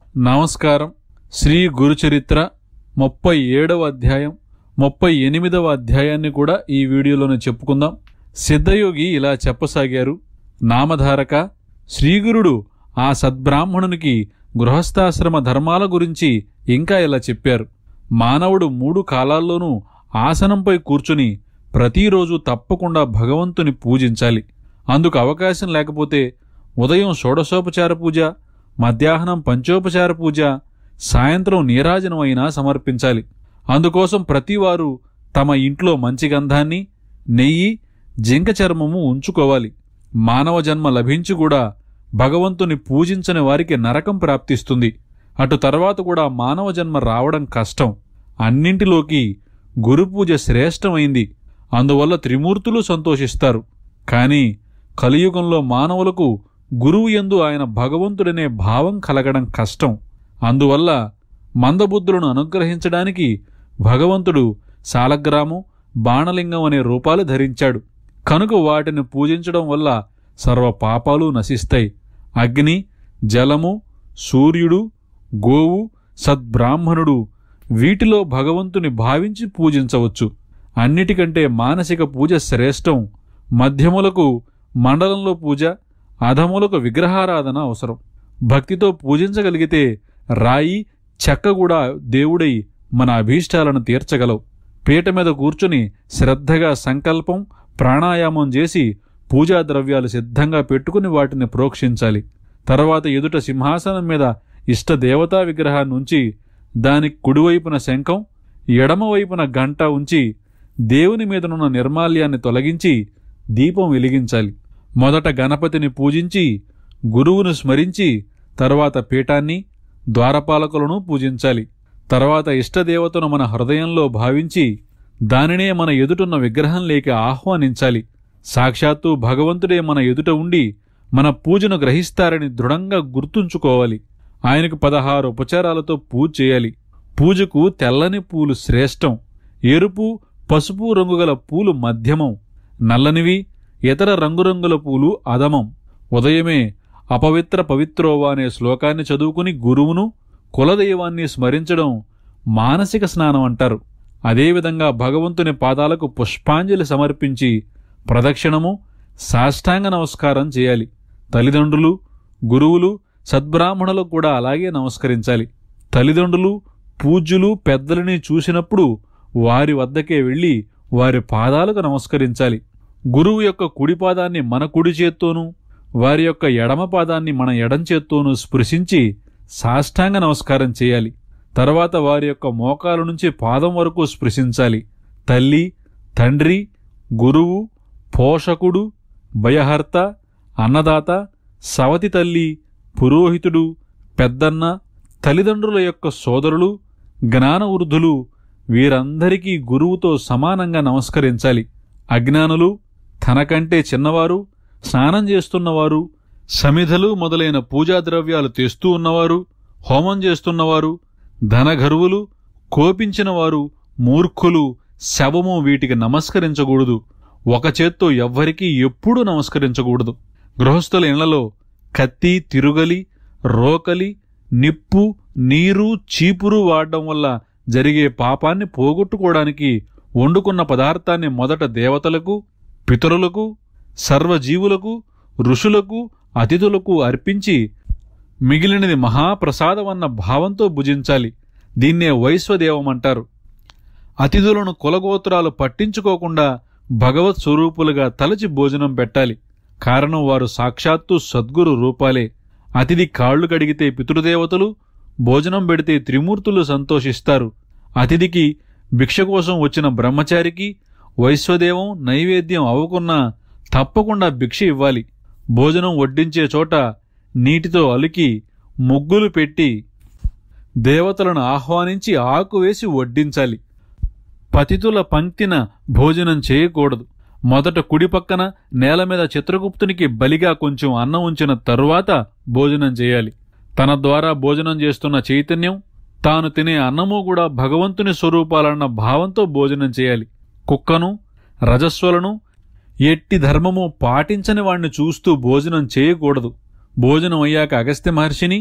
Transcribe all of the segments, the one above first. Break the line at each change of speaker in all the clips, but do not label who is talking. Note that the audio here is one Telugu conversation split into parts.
నమస్కారం శ్రీ గురుచరిత్ర ముప్పై ఏడవ అధ్యాయం ముప్పై ఎనిమిదవ అధ్యాయాన్ని కూడా ఈ వీడియోలోనే చెప్పుకుందాం సిద్ధయోగి ఇలా చెప్పసాగారు నామధారక శ్రీగురుడు ఆ సద్బ్రాహ్మణునికి గృహస్థాశ్రమ ధర్మాల గురించి ఇంకా ఇలా చెప్పారు మానవుడు మూడు కాలాల్లోనూ ఆసనంపై కూర్చుని ప్రతిరోజు తప్పకుండా భగవంతుని పూజించాలి అందుకు అవకాశం లేకపోతే ఉదయం షోడశోపచార పూజ మధ్యాహ్నం పంచోపచార పూజ సాయంత్రం నీరాజనం అయినా సమర్పించాలి అందుకోసం ప్రతివారు తమ ఇంట్లో మంచి గంధాన్ని నెయ్యి జింక చర్మము ఉంచుకోవాలి మానవ జన్మ లభించి కూడా భగవంతుని పూజించని వారికి నరకం ప్రాప్తిస్తుంది అటు తర్వాత కూడా మానవ జన్మ రావడం కష్టం అన్నింటిలోకి గురుపూజ శ్రేష్టమైంది అందువల్ల త్రిమూర్తులు సంతోషిస్తారు కానీ కలియుగంలో మానవులకు గురువు యందు ఆయన భగవంతుడనే భావం కలగడం కష్టం అందువల్ల మందబుద్ధులను అనుగ్రహించడానికి భగవంతుడు సాలగ్రామం బాణలింగం అనే రూపాలు ధరించాడు కనుక వాటిని పూజించడం వల్ల సర్వ పాపాలు నశిస్తాయి అగ్ని జలము సూర్యుడు గోవు సద్బ్రాహ్మణుడు వీటిలో భగవంతుని భావించి పూజించవచ్చు అన్నిటికంటే మానసిక పూజ శ్రేష్టం మధ్యములకు మండలంలో పూజ అధములకు విగ్రహారాధన అవసరం భక్తితో పూజించగలిగితే రాయి చెక్క కూడా దేవుడై మన అభీష్టాలను తీర్చగలవు పీట మీద కూర్చుని శ్రద్ధగా సంకల్పం ప్రాణాయామం చేసి పూజా ద్రవ్యాలు సిద్ధంగా పెట్టుకుని వాటిని ప్రోక్షించాలి తర్వాత ఎదుట సింహాసనం మీద ఇష్ట దేవతా విగ్రహాన్ని ఉంచి దానికి కుడివైపున శంఖం ఎడమవైపున గంట ఉంచి దేవుని మీదనున్న నిర్మాల్యాన్ని తొలగించి దీపం వెలిగించాలి మొదట గణపతిని పూజించి గురువును స్మరించి తర్వాత పీఠాన్ని ద్వారపాలకులను పూజించాలి తర్వాత ఇష్టదేవతను మన హృదయంలో భావించి దానినే మన ఎదుటున్న విగ్రహం లేక ఆహ్వానించాలి సాక్షాత్తు భగవంతుడే మన ఎదుట ఉండి మన పూజను గ్రహిస్తారని దృఢంగా గుర్తుంచుకోవాలి ఆయనకు పదహారు ఉపచారాలతో పూజ చేయాలి పూజకు తెల్లని పూలు శ్రేష్టం ఎరుపు పసుపు రంగుగల పూలు మధ్యమం నల్లనివి ఇతర రంగురంగుల పూలు అధమం ఉదయమే అపవిత్ర పవిత్రోవా అనే శ్లోకాన్ని చదువుకుని గురువును కులదైవాన్ని స్మరించడం మానసిక స్నానం అంటారు అదేవిధంగా భగవంతుని పాదాలకు పుష్పాంజలి సమర్పించి ప్రదక్షిణము సాష్టాంగ నమస్కారం చేయాలి తల్లిదండ్రులు గురువులు సద్బ్రాహ్మణులకు కూడా అలాగే నమస్కరించాలి తల్లిదండ్రులు పూజ్యులు పెద్దలని చూసినప్పుడు వారి వద్దకే వెళ్ళి వారి పాదాలకు నమస్కరించాలి గురువు యొక్క కుడి పాదాన్ని మన కుడి చేత్తోనూ వారి యొక్క ఎడమ పాదాన్ని మన ఎడం చేత్తోనూ స్పృశించి సాష్టాంగ నమస్కారం చేయాలి తర్వాత వారి యొక్క మోకాల నుంచి పాదం వరకు స్పృశించాలి తల్లి తండ్రి గురువు పోషకుడు భయహర్త అన్నదాత సవతి తల్లి పురోహితుడు పెద్దన్న తల్లిదండ్రుల యొక్క సోదరులు జ్ఞానవృద్ధులు వీరందరికీ గురువుతో సమానంగా నమస్కరించాలి అజ్ఞానులు తనకంటే చిన్నవారు స్నానం చేస్తున్నవారు సమిధలు మొదలైన పూజా ద్రవ్యాలు తెస్తూ ఉన్నవారు హోమం చేస్తున్నవారు ధనగర్వులు కోపించినవారు మూర్ఖులు శవము వీటికి నమస్కరించకూడదు ఒక చేత్తో ఎవ్వరికీ ఎప్పుడూ నమస్కరించకూడదు గృహస్థుల ఇళ్లలో కత్తి తిరుగలి రోకలి నిప్పు నీరు చీపురు వాడడం వల్ల జరిగే పాపాన్ని పోగొట్టుకోవడానికి వండుకున్న పదార్థాన్ని మొదట దేవతలకు పితరులకు సర్వజీవులకు ఋషులకు అతిథులకు అర్పించి మిగిలినది మహాప్రసాదమన్న భావంతో భుజించాలి దీన్నే వైశ్వదేవం అంటారు అతిథులను కులగోత్రాలు పట్టించుకోకుండా భగవత్ స్వరూపులుగా తలచి భోజనం పెట్టాలి కారణం వారు సాక్షాత్తు సద్గురు రూపాలే అతిథి కాళ్ళు కడిగితే పితృదేవతలు భోజనం పెడితే త్రిమూర్తులు సంతోషిస్తారు అతిథికి భిక్ష కోసం వచ్చిన బ్రహ్మచారికి వైశ్వదేవం నైవేద్యం అవ్వకున్నా తప్పకుండా భిక్ష ఇవ్వాలి భోజనం వడ్డించే చోట నీటితో అలికి ముగ్గులు పెట్టి దేవతలను ఆహ్వానించి ఆకు వేసి వడ్డించాలి పతితుల పంక్తిన భోజనం చేయకూడదు మొదట కుడి పక్కన నేల మీద చిత్రగుప్తునికి బలిగా కొంచెం అన్నం ఉంచిన తరువాత భోజనం చేయాలి తన ద్వారా భోజనం చేస్తున్న చైతన్యం తాను తినే అన్నము కూడా భగవంతుని స్వరూపాలన్న భావంతో భోజనం చేయాలి కుక్కను రజస్వలను ఎట్టి ధర్మము పాటించని వాణ్ణి చూస్తూ భోజనం చేయకూడదు భోజనం అయ్యాక అగస్త్య మహర్షిని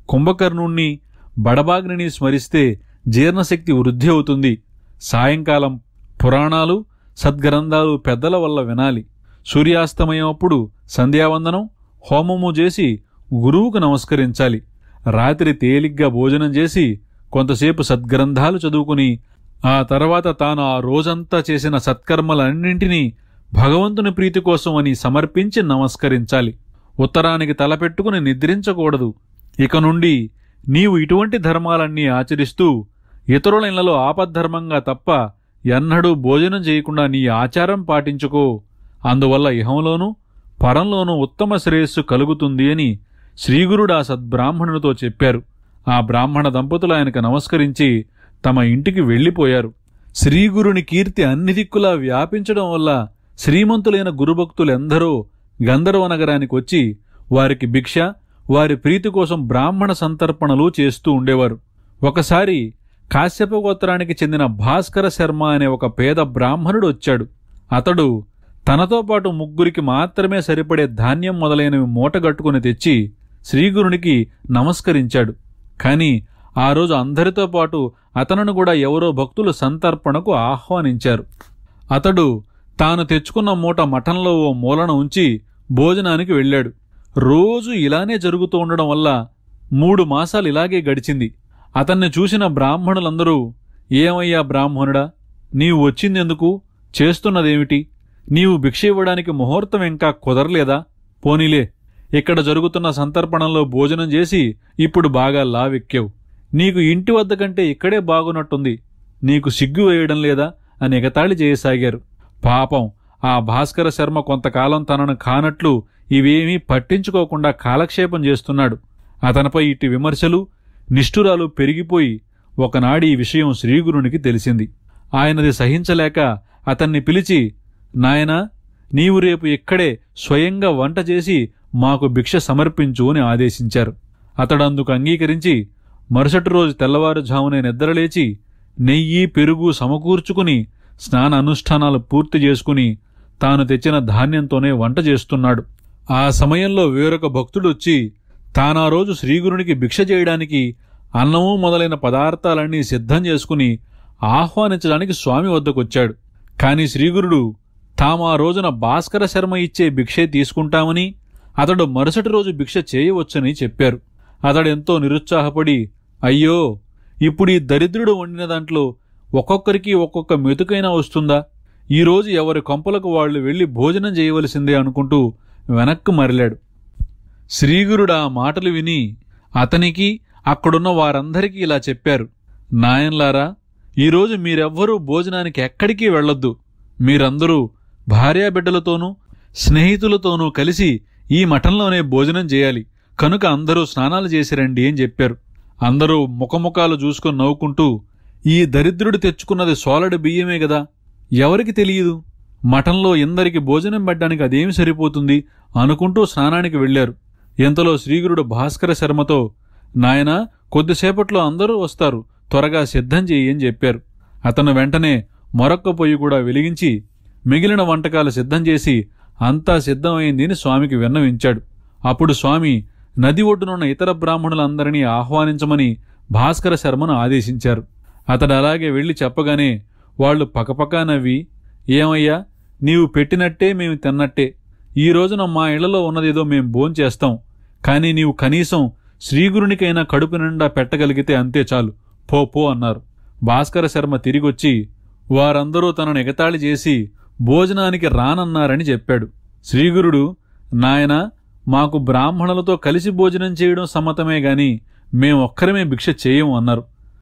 కుంభకర్ణుణ్ణి బడబాగ్నిని స్మరిస్తే జీర్ణశక్తి వృద్ధి అవుతుంది సాయంకాలం పురాణాలు సద్గ్రంథాలు పెద్దల వల్ల వినాలి సూర్యాస్తమయం అప్పుడు సంధ్యావందనం హోమము చేసి గురువుకు నమస్కరించాలి రాత్రి తేలిగ్గా భోజనం చేసి కొంతసేపు సద్గ్రంథాలు చదువుకుని ఆ తర్వాత తాను ఆ రోజంతా చేసిన సత్కర్మలన్నింటినీ భగవంతుని ప్రీతి కోసం అని సమర్పించి నమస్కరించాలి ఉత్తరానికి తలపెట్టుకుని నిద్రించకూడదు ఇక నుండి నీవు ఇటువంటి ధర్మాలన్నీ ఆచరిస్తూ ఇతరుల ఇళ్లలో ఆపద్ధర్మంగా తప్ప ఎన్నడూ భోజనం చేయకుండా నీ ఆచారం పాటించుకో అందువల్ల ఇహంలోనూ పరంలోనూ ఉత్తమ శ్రేయస్సు కలుగుతుంది అని శ్రీగురుడు ఆ సద్బ్రాహ్మణునితో చెప్పారు ఆ బ్రాహ్మణ దంపతులు ఆయనకు నమస్కరించి తమ ఇంటికి వెళ్ళిపోయారు శ్రీగురుని కీర్తి అన్ని దిక్కులా వ్యాపించడం వల్ల శ్రీమంతులైన గురుభక్తులెందరో గంధర్వ నగరానికి వచ్చి వారికి భిక్ష వారి ప్రీతి కోసం బ్రాహ్మణ సంతర్పణలు చేస్తూ ఉండేవారు ఒకసారి కాశ్యప గోత్రానికి చెందిన భాస్కర శర్మ అనే ఒక పేద బ్రాహ్మణుడు వచ్చాడు అతడు తనతో పాటు ముగ్గురికి మాత్రమే సరిపడే ధాన్యం మొదలైనవి మూటగట్టుకుని తెచ్చి శ్రీగురునికి నమస్కరించాడు కాని ఆ రోజు అందరితో పాటు అతనును కూడా ఎవరో భక్తులు సంతర్పణకు ఆహ్వానించారు అతడు తాను తెచ్చుకున్న మూట మఠంలో ఓ మూలన ఉంచి భోజనానికి వెళ్ళాడు రోజు ఇలానే జరుగుతూ ఉండడం వల్ల మూడు మాసాలు ఇలాగే గడిచింది అతన్ని చూసిన బ్రాహ్మణులందరూ ఏమయ్యా బ్రాహ్మణుడా నీవు వచ్చిందెందుకు చేస్తున్నదేమిటి నీవు భిక్ష ఇవ్వడానికి ముహూర్తం ఇంకా కుదరలేదా పోనీలే ఇక్కడ జరుగుతున్న సంతర్పణంలో భోజనం చేసి ఇప్పుడు బాగా లావెక్కావు నీకు ఇంటి వద్ద కంటే ఇక్కడే బాగున్నట్టుంది నీకు సిగ్గు వేయడం లేదా అని ఎగతాళి చేయసాగారు పాపం ఆ భాస్కర శర్మ కొంతకాలం తనను కానట్లు ఇవేమీ పట్టించుకోకుండా కాలక్షేపం చేస్తున్నాడు అతనిపై ఇట్టి విమర్శలు నిష్ఠురాలు పెరిగిపోయి ఒకనాడు ఈ విషయం శ్రీగురునికి తెలిసింది ఆయనది సహించలేక అతన్ని పిలిచి నాయనా నీవు రేపు ఇక్కడే స్వయంగా వంట చేసి మాకు భిక్ష సమర్పించు అని ఆదేశించారు అతడందుకు అంగీకరించి మరుసటి రోజు తెల్లవారుజామునే నిద్రలేచి నెయ్యి పెరుగు సమకూర్చుకుని స్నాన అనుష్ఠానాలు పూర్తి చేసుకుని తాను తెచ్చిన ధాన్యంతోనే వంట చేస్తున్నాడు ఆ సమయంలో వేరొక భక్తుడొచ్చి తానా రోజు శ్రీగురునికి భిక్ష చేయడానికి అన్నము మొదలైన పదార్థాలన్నీ సిద్ధం చేసుకుని ఆహ్వానించడానికి స్వామి వద్దకొచ్చాడు కాని శ్రీగురుడు తాము ఆ రోజున భాస్కర శర్మ ఇచ్చే భిక్షే తీసుకుంటామని అతడు మరుసటి రోజు భిక్ష చేయవచ్చని చెప్పారు అతడెంతో నిరుత్సాహపడి అయ్యో ఇప్పుడు ఈ దరిద్రుడు వండిన దాంట్లో ఒక్కొక్కరికి ఒక్కొక్క మెతుకైనా వస్తుందా ఈరోజు ఎవరి కొంపలకు వాళ్ళు వెళ్ళి భోజనం చేయవలసిందే అనుకుంటూ వెనక్కు మరలాడు శ్రీగురుడు ఆ మాటలు విని అతనికి అక్కడున్న వారందరికీ ఇలా చెప్పారు నాయన్లారా ఈరోజు మీరెవ్వరూ భోజనానికి ఎక్కడికి వెళ్ళొద్దు మీరందరూ భార్యాబిడ్డలతోనూ స్నేహితులతోనూ కలిసి ఈ మఠంలోనే భోజనం చేయాలి కనుక అందరూ స్నానాలు చేసి రండి అని చెప్పారు అందరూ ముఖముఖాలు చూసుకొని నవ్వుకుంటూ ఈ దరిద్రుడు తెచ్చుకున్నది సోలడు బియ్యమే కదా ఎవరికి తెలియదు మఠంలో ఇందరికి భోజనం పెట్టడానికి అదేమి సరిపోతుంది అనుకుంటూ స్నానానికి వెళ్లారు ఇంతలో శ్రీగురుడు భాస్కర శర్మతో నాయనా కొద్దిసేపట్లో అందరూ వస్తారు త్వరగా సిద్ధం చెయ్యి అని చెప్పారు అతను వెంటనే మరొక్క పొయ్యి కూడా వెలిగించి మిగిలిన వంటకాలు సిద్ధం చేసి అంతా సిద్ధమైంది అని స్వామికి విన్నవించాడు అప్పుడు స్వామి నది ఒడ్డునున్న ఇతర బ్రాహ్మణులందరినీ ఆహ్వానించమని భాస్కర శర్మను ఆదేశించారు అతడు అలాగే వెళ్లి చెప్పగానే వాళ్ళు పకపకా నవ్వి ఏమయ్యా నీవు పెట్టినట్టే మేము తిన్నట్టే ఈ రోజున మా ఇళ్లలో ఉన్నదేదో మేం భోంచేస్తాం కానీ నీవు కనీసం శ్రీగురునికైనా కడుపు నిండా పెట్టగలిగితే అంతే చాలు పో పో అన్నారు భాస్కర శర్మ తిరిగొచ్చి వారందరూ తనను ఎగతాళి చేసి భోజనానికి రానన్నారని చెప్పాడు శ్రీగురుడు నాయనా మాకు బ్రాహ్మణులతో కలిసి భోజనం చేయడం సమ్మతమే గాని మేమొక్కరమే భిక్ష చేయము అన్నారు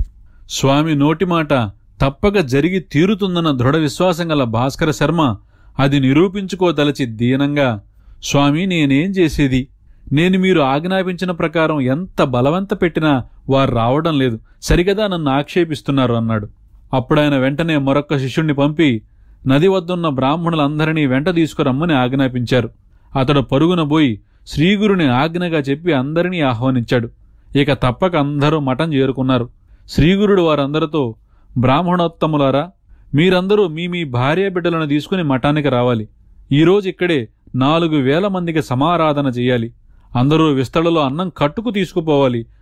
స్వామి నోటి మాట తప్పక జరిగి తీరుతుందన్న దృఢ విశ్వాసం గల భాస్కర శర్మ అది నిరూపించుకోదలచి దీనంగా స్వామి నేనేం చేసేది నేను మీరు ఆజ్ఞాపించిన ప్రకారం ఎంత బలవంత పెట్టినా వారు రావడం లేదు సరిగదా నన్ను ఆక్షేపిస్తున్నారు అన్నాడు అప్పుడాయన వెంటనే మరొక్క శిష్యుణ్ణి పంపి నది వద్దున్న బ్రాహ్మణులందరినీ వెంట తీసుకురమ్మని ఆజ్ఞాపించారు అతడు పరుగున పోయి శ్రీగురుని ఆజ్ఞగా చెప్పి అందరినీ ఆహ్వానించాడు ఇక తప్పక అందరూ మఠం చేరుకున్నారు శ్రీగురుడు వారందరితో బ్రాహ్మణోత్తములారా మీరందరూ మీ మీ భార్య బిడ్డలను తీసుకుని మఠానికి రావాలి ఈరోజు ఇక్కడే నాలుగు వేల మందికి సమారాధన చేయాలి అందరూ విస్తళ్ళలో అన్నం కట్టుకు తీసుకుపోవాలి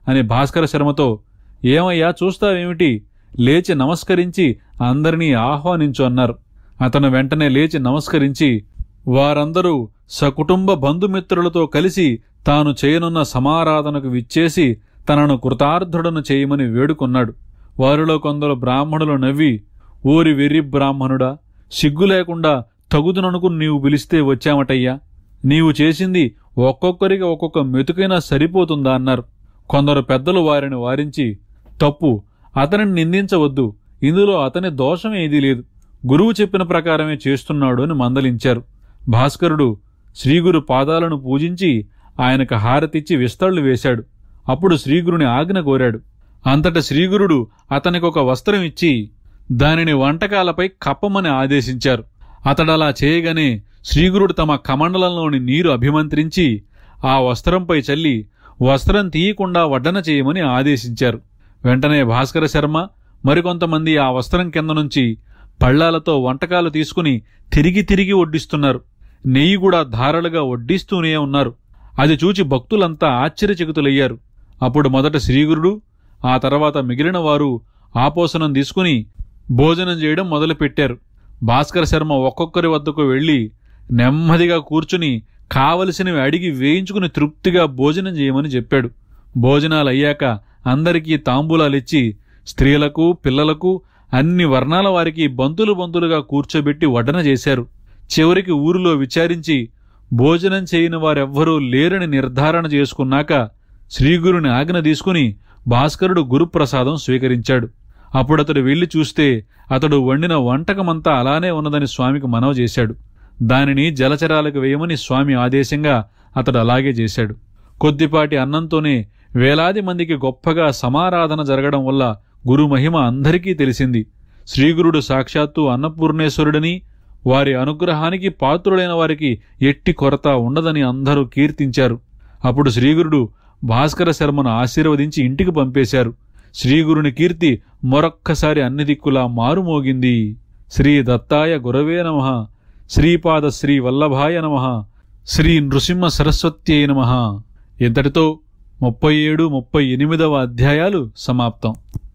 అని భాస్కర శర్మతో ఏమయ్యా చూస్తావేమిటి లేచి నమస్కరించి అందరినీ ఆహ్వానించు అన్నారు అతను వెంటనే లేచి నమస్కరించి వారందరూ సకుటుంబ బంధుమిత్రులతో కలిసి తాను చేయనున్న సమారాధనకు విచ్చేసి తనను కృతార్థుడను చేయమని వేడుకొన్నాడు వారిలో కొందరు బ్రాహ్మణులు నవ్వి ఊరి వెర్రి బ్రాహ్మణుడా సిగ్గు లేకుండా తగుదుననుకు నీవు పిలిస్తే వచ్చామటయ్యా నీవు చేసింది ఒక్కొక్కరికి ఒక్కొక్క మెతుకైనా సరిపోతుందా అన్నారు కొందరు పెద్దలు వారిని వారించి తప్పు అతనిని నిందించవద్దు ఇందులో అతని దోషం ఏదీ లేదు గురువు చెప్పిన ప్రకారమే చేస్తున్నాడు అని మందలించారు భాస్కరుడు శ్రీగురు పాదాలను పూజించి ఆయనకు హారతిచ్చి విస్తళ్లు వేశాడు అప్పుడు శ్రీగురుని ఆజ్ఞ కోరాడు అంతట శ్రీగురుడు అతనికొక వస్త్రం ఇచ్చి దానిని వంటకాలపై కప్పమని ఆదేశించారు అతడలా చేయగానే శ్రీగురుడు తమ కమండలంలోని నీరు అభిమంత్రించి ఆ వస్త్రంపై చల్లి వస్త్రం తీయకుండా వడ్డన చేయమని ఆదేశించారు వెంటనే భాస్కర శర్మ మరికొంతమంది ఆ వస్త్రం కింద నుంచి పళ్ళాలతో వంటకాలు తీసుకుని తిరిగి తిరిగి వడ్డిస్తున్నారు నెయ్యి కూడా ధారలుగా వడ్డిస్తూనే ఉన్నారు అది చూచి భక్తులంతా ఆశ్చర్యచకితులయ్యారు అప్పుడు మొదట శ్రీగురుడు ఆ తర్వాత మిగిలిన వారు ఆపోసనం తీసుకుని భోజనం చేయడం మొదలుపెట్టారు భాస్కర శర్మ ఒక్కొక్కరి వద్దకు వెళ్ళి నెమ్మదిగా కూర్చుని కావలసినవి అడిగి వేయించుకుని తృప్తిగా భోజనం చేయమని చెప్పాడు భోజనాలు అయ్యాక అందరికీ తాంబూలాలిచ్చి స్త్రీలకు పిల్లలకు అన్ని వర్ణాల వారికి బంతులు బంతులుగా కూర్చోబెట్టి వడ్డన చేశారు చివరికి ఊరిలో విచారించి భోజనం చేయని వారెవ్వరూ లేరని నిర్ధారణ చేసుకున్నాక శ్రీగురుని ఆజ్ఞ తీసుకుని భాస్కరుడు గురుప్రసాదం స్వీకరించాడు అప్పుడతడు వెళ్లి చూస్తే అతడు వండిన వంటకమంతా అలానే ఉన్నదని స్వామికి మనవ చేశాడు దానిని జలచరాలకు వేయమని స్వామి ఆదేశంగా అతడు అలాగే చేశాడు కొద్దిపాటి అన్నంతోనే వేలాది మందికి గొప్పగా సమారాధన జరగడం వల్ల గురు మహిమ అందరికీ తెలిసింది శ్రీగురుడు సాక్షాత్తు అన్నపూర్ణేశ్వరుడని వారి అనుగ్రహానికి పాత్రులైన వారికి ఎట్టి కొరత ఉండదని అందరూ కీర్తించారు అప్పుడు శ్రీగురుడు భాస్కర శర్మను ఆశీర్వదించి ఇంటికి పంపేశారు శ్రీగురుని కీర్తి మరొక్కసారి అన్ని దిక్కులా మారుమోగింది శ్రీ దత్తాయ గురవే నమ శ్రీపాద శ్రీ వల్లభాయ నమ శ్రీ నృసింహ సరస్వత్యై నమ ఇంతటితో ముప్పై ఏడు ముప్పై ఎనిమిదవ అధ్యాయాలు సమాప్తం